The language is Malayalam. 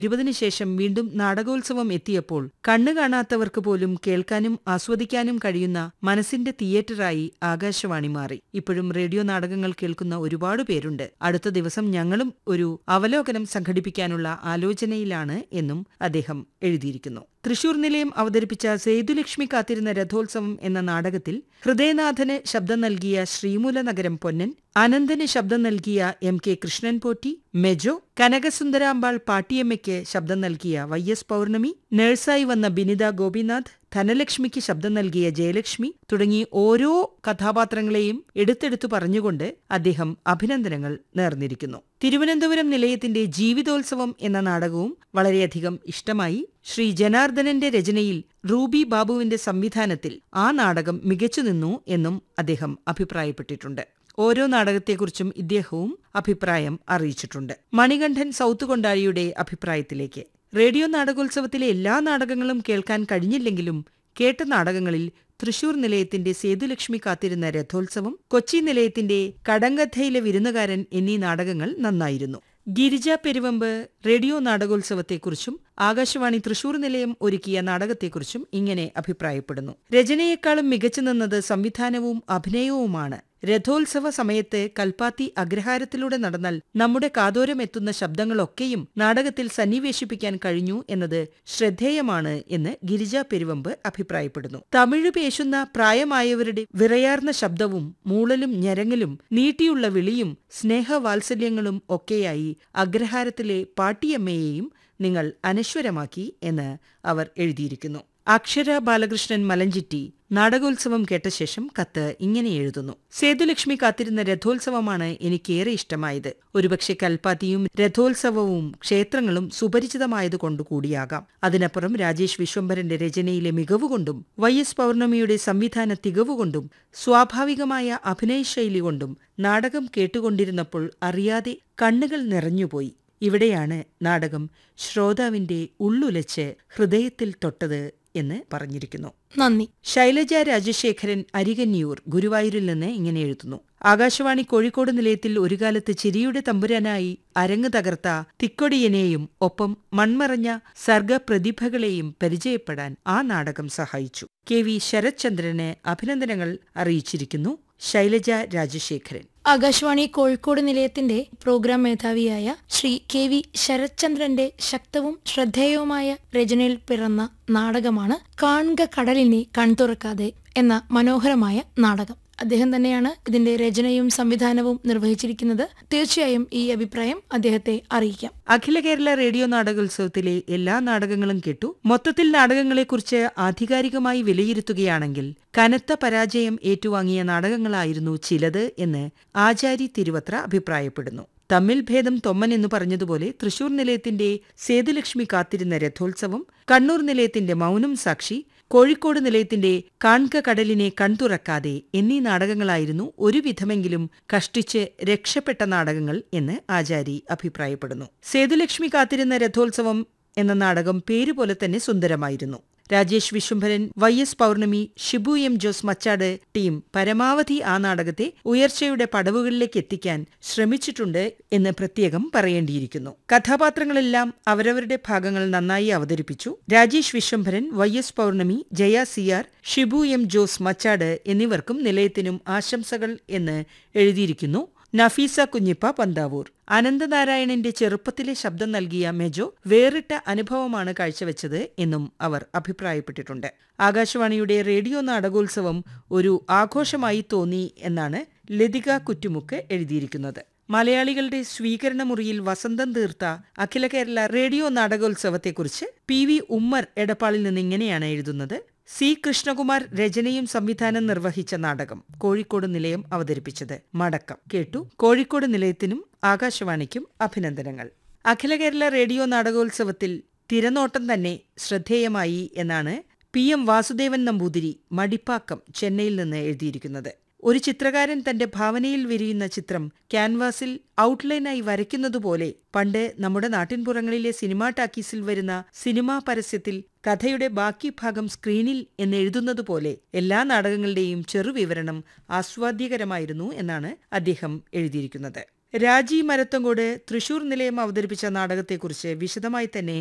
ഇരുപതിനു ശേഷം വീണ്ടും നാടകോത്സവം എത്തിയപ്പോൾ കണ്ണു കാണാത്തവർക്ക് പോലും കേൾക്കാനും ആസ്വദിക്കാനും കഴിയുന്ന മനസ്സിന്റെ തിയേറ്ററായി ആകാശവാണി മാറി ഇപ്പോഴും റേഡിയോ നാടകങ്ങൾ കേൾക്കുന്ന ഒരുപാട് പേരുണ്ട് അടുത്ത ദിവസം ഞങ്ങളും ഒരു അവലോകനം സംഘടിപ്പിക്കാനുള്ള ആലോചനയിലാണ് എന്നും അദ്ദേഹം എഴുതിയിരിക്കുന്നു തൃശൂർ നിലയം അവതരിപ്പിച്ച സേതുലക്ഷ്മി കാത്തിരുന്ന രഥോത്സവം എന്ന നാടകത്തിൽ ഹൃദയനാഥന് ശബ്ദം നൽകിയ ശ്രീമൂല നഗരം പൊന്നൻ അനന്തന് ശബ്ദം നൽകിയ എം കെ കൃഷ്ണൻ പോറ്റി മെജോ കനകസുന്ദരാമ്പാൾ പാട്ടിയമ്മയ്ക്ക് ശബ്ദം നൽകിയ വൈ എസ് പൗർണമി നഴ്സായി വന്ന ബിനിത ഗോപിനാഥ് ധനലക്ഷ്മിക്ക് ശബ്ദം നൽകിയ ജയലക്ഷ്മി തുടങ്ങി ഓരോ കഥാപാത്രങ്ങളെയും എടുത്തെടുത്തു പറഞ്ഞുകൊണ്ട് അദ്ദേഹം അഭിനന്ദനങ്ങൾ നേർന്നിരിക്കുന്നു തിരുവനന്തപുരം നിലയത്തിന്റെ ജീവിതോത്സവം എന്ന നാടകവും വളരെയധികം ഇഷ്ടമായി ശ്രീ ജനാർദ്ദനന്റെ രചനയിൽ റൂബി ബാബുവിന്റെ സംവിധാനത്തിൽ ആ നാടകം മികച്ചു നിന്നു എന്നും അദ്ദേഹം അഭിപ്രായപ്പെട്ടിട്ടുണ്ട് ഓരോ നാടകത്തെക്കുറിച്ചും ഇദ്ദേഹവും അഭിപ്രായം അറിയിച്ചിട്ടുണ്ട് മണികണ്ഠൻ സൗത്ത് കൊണ്ടാഴിയുടെ അഭിപ്രായത്തിലേക്ക് റേഡിയോ നാടകോത്സവത്തിലെ എല്ലാ നാടകങ്ങളും കേൾക്കാൻ കഴിഞ്ഞില്ലെങ്കിലും കേട്ട നാടകങ്ങളിൽ തൃശൂർ നിലയത്തിന്റെ സേതുലക്ഷ്മി കാത്തിരുന്ന രഥോത്സവം കൊച്ചി നിലയത്തിന്റെ കടങ്കഥയിലെ വിരുന്നുകാരൻ എന്നീ നാടകങ്ങൾ നന്നായിരുന്നു ഗിരിജ പെരുവമ്പ് റേഡിയോ നാടകോത്സവത്തെക്കുറിച്ചും ആകാശവാണി തൃശൂർ നിലയം ഒരുക്കിയ നാടകത്തെക്കുറിച്ചും ഇങ്ങനെ അഭിപ്രായപ്പെടുന്നു രചനയെക്കാളും മികച്ചു നിന്നത് സംവിധാനവും അഭിനയവുമാണ് രഥോത്സവ സമയത്ത് കൽപ്പാത്തി അഗ്രഹാരത്തിലൂടെ നടന്നാൽ നമ്മുടെ കാതോരമെത്തുന്ന ശബ്ദങ്ങളൊക്കെയും നാടകത്തിൽ സന്നിവേശിപ്പിക്കാൻ കഴിഞ്ഞു എന്നത് ശ്രദ്ധേയമാണ് എന്ന് ഗിരിജ പെരുവമ്പ് അഭിപ്രായപ്പെടുന്നു തമിഴ് പേശുന്ന പ്രായമായവരുടെ വിറയാർന്ന ശബ്ദവും മൂളലും ഞരങ്ങലും നീട്ടിയുള്ള വിളിയും സ്നേഹവാത്സല്യങ്ങളും ഒക്കെയായി അഗ്രഹാരത്തിലെ പാട്ടിയമ്മയെയും നിങ്ങൾ അനശ്വരമാക്കി എന്ന് അവർ എഴുതിയിരിക്കുന്നു അക്ഷര ബാലകൃഷ്ണൻ മലഞ്ചിറ്റി നാടകോത്സവം കേട്ട ശേഷം കത്ത് ഇങ്ങനെ എഴുതുന്നു സേതുലക്ഷ്മി കാത്തിരുന്ന രഥോത്സവമാണ് എനിക്കേറെ ഇഷ്ടമായത് ഒരുപക്ഷെ കൽപ്പാത്തിയും രഥോത്സവവും ക്ഷേത്രങ്ങളും സുപരിചിതമായതുകൊണ്ടു കൂടിയാകാം അതിനപ്പുറം രാജേഷ് വിശ്വംഭരന്റെ രചനയിലെ മികവുകൊണ്ടും വൈ എസ് പൗർണമിയുടെ സംവിധാന തികവുകൊണ്ടും സ്വാഭാവികമായ അഭിനയശൈലി കൊണ്ടും നാടകം കേട്ടുകൊണ്ടിരുന്നപ്പോൾ അറിയാതെ കണ്ണുകൾ നിറഞ്ഞുപോയി ഇവിടെയാണ് നാടകം ശ്രോതാവിന്റെ ഉള്ളുലച്ച് ഹൃദയത്തിൽ തൊട്ടത് എന്ന് പറഞ്ഞിരിക്കുന്നു നന്ദി ശൈലജ രാജശേഖരൻ അരികന്നിയൂർ ഗുരുവായൂരിൽ നിന്ന് ഇങ്ങനെ എഴുതുന്നു ആകാശവാണി കോഴിക്കോട് നിലയത്തിൽ ഒരു കാലത്ത് ചിരിയുടെ തമ്പുരാനായി അരങ്ങ് തകർത്ത തിക്കൊടിയനെയും ഒപ്പം മൺമറഞ്ഞ സർഗപ്രതിഭകളെയും പരിചയപ്പെടാൻ ആ നാടകം സഹായിച്ചു കെ വി ശരത്ചന്ദ്രന് അഭിനന്ദനങ്ങൾ അറിയിച്ചിരിക്കുന്നു ശൈലജ രാജശേഖരൻ ആകാശവാണി കോഴിക്കോട് നിലയത്തിന്റെ പ്രോഗ്രാം മേധാവിയായ ശ്രീ കെ വി ശരത്ചന്ദ്രന്റെ ശക്തവും ശ്രദ്ധേയവുമായ രചനയിൽ പിറന്ന നാടകമാണ് കാൺക കടലിനെ കൺതുറക്കാതെ എന്ന മനോഹരമായ നാടകം അദ്ദേഹം തന്നെയാണ് ഇതിന്റെ രചനയും സംവിധാനവും നിർവഹിച്ചിരിക്കുന്നത് തീർച്ചയായും ഈ അഭിപ്രായം അദ്ദേഹത്തെ അറിയിക്കാം അഖില കേരള റേഡിയോ നാടകോത്സവത്തിലെ എല്ലാ നാടകങ്ങളും കേട്ടു മൊത്തത്തിൽ നാടകങ്ങളെക്കുറിച്ച് ആധികാരികമായി വിലയിരുത്തുകയാണെങ്കിൽ കനത്ത പരാജയം ഏറ്റുവാങ്ങിയ നാടകങ്ങളായിരുന്നു ചിലത് എന്ന് ആചാരി തിരുവത്ര അഭിപ്രായപ്പെടുന്നു തമ്മിൽ ഭേദം തൊമ്മൻ എന്ന് പറഞ്ഞതുപോലെ തൃശൂർ നിലയത്തിന്റെ സേതുലക്ഷ്മി കാത്തിരുന്ന രഥോത്സവം കണ്ണൂർ നിലയത്തിന്റെ മൗനം സാക്ഷി കോഴിക്കോട് നിലയത്തിന്റെ കാൺക കടലിനെ കൺതുറക്കാതെ എന്നീ നാടകങ്ങളായിരുന്നു ഒരുവിധമെങ്കിലും കഷ്ടിച്ച് രക്ഷപ്പെട്ട നാടകങ്ങൾ എന്ന് ആചാരി അഭിപ്രായപ്പെടുന്നു സേതുലക്ഷ്മി കാത്തിരുന്ന രഥോത്സവം എന്ന നാടകം പേരുപോലെ തന്നെ സുന്ദരമായിരുന്നു Rajesh Vishwambharan Y S Pournami Shibu M Jose Machad team പരമാവധി ആ നാടകത്തെ ഉയർച്ചയുടെ പടവുകളിലേക്ക് എത്തിക്കാൻ ശ്രമിച്ചിട്ടുണ്ട് എന്ന് പ്രത്യേകം പറയേണ്ടിയിരിക്കുന്നു കഥാപാത്രങ്ങളെല്ലാം അവരവരുടെ ഭാഗങ്ങൾ നന്നായി അവതരിപ്പിച്ചു Rajesh Vishwambharan Y S Pournami Jaya C R Shibu M Jose Machad എന്നിവർക്കും നിലയത്തിനും ആശംസകൾ എന്ന് എഴുതിയിരിക്കുന്നു നഫീസ കുഞ്ഞിപ്പ പന്താവൂർ അനന്തനാരായണന്റെ ചെറുപ്പത്തിലെ ശബ്ദം നൽകിയ മെജോ വേറിട്ട അനുഭവമാണ് കാഴ്ചവെച്ചത് എന്നും അവർ അഭിപ്രായപ്പെട്ടിട്ടുണ്ട് ആകാശവാണിയുടെ റേഡിയോ നാടകോത്സവം ഒരു ആഘോഷമായി തോന്നി എന്നാണ് ലതിക കുറ്റുമുക്ക് എഴുതിയിരിക്കുന്നത് മലയാളികളുടെ സ്വീകരണ മുറിയിൽ വസന്തം തീർത്ത അഖില കേരള റേഡിയോ നാടകോത്സവത്തെക്കുറിച്ച് പി വി ഉമ്മർ എടപ്പാളിൽ നിന്ന് ഇങ്ങനെയാണ് എഴുതുന്നത് സി കൃഷ്ണകുമാർ രചനയും സംവിധാനം നിർവഹിച്ച നാടകം കോഴിക്കോട് നിലയം അവതരിപ്പിച്ചത് മടക്കം കേട്ടു കോഴിക്കോട് നിലയത്തിനും ആകാശവാണിക്കും അഭിനന്ദനങ്ങൾ അഖില കേരള റേഡിയോ നാടകോത്സവത്തിൽ തിരനോട്ടം തന്നെ ശ്രദ്ധേയമായി എന്നാണ് പി എം വാസുദേവൻ നമ്പൂതിരി മടിപ്പാക്കം ചെന്നൈയിൽ നിന്ന് എഴുതിയിരിക്കുന്നത് ഒരു ചിത്രകാരൻ തന്റെ ഭാവനയിൽ വിരിയുന്ന ചിത്രം ക്യാൻവാസിൽ ഔട്ട്ലൈനായി വരയ്ക്കുന്നതുപോലെ പണ്ട് നമ്മുടെ നാട്ടിൻപുറങ്ങളിലെ സിനിമാ ടാക്കീസിൽ വരുന്ന സിനിമാ പരസ്യത്തിൽ കഥയുടെ ബാക്കി ഭാഗം സ്ക്രീനിൽ എന്നെഴുതുന്നതുപോലെ എല്ലാ നാടകങ്ങളുടെയും ചെറുവിവരണം ആസ്വാദ്യകരമായിരുന്നു എന്നാണ് അദ്ദേഹം എഴുതിയിരിക്കുന്നത് രാജി മരത്തങ്കോട് തൃശൂർ നിലയം അവതരിപ്പിച്ച നാടകത്തെക്കുറിച്ച് വിശദമായി തന്നെ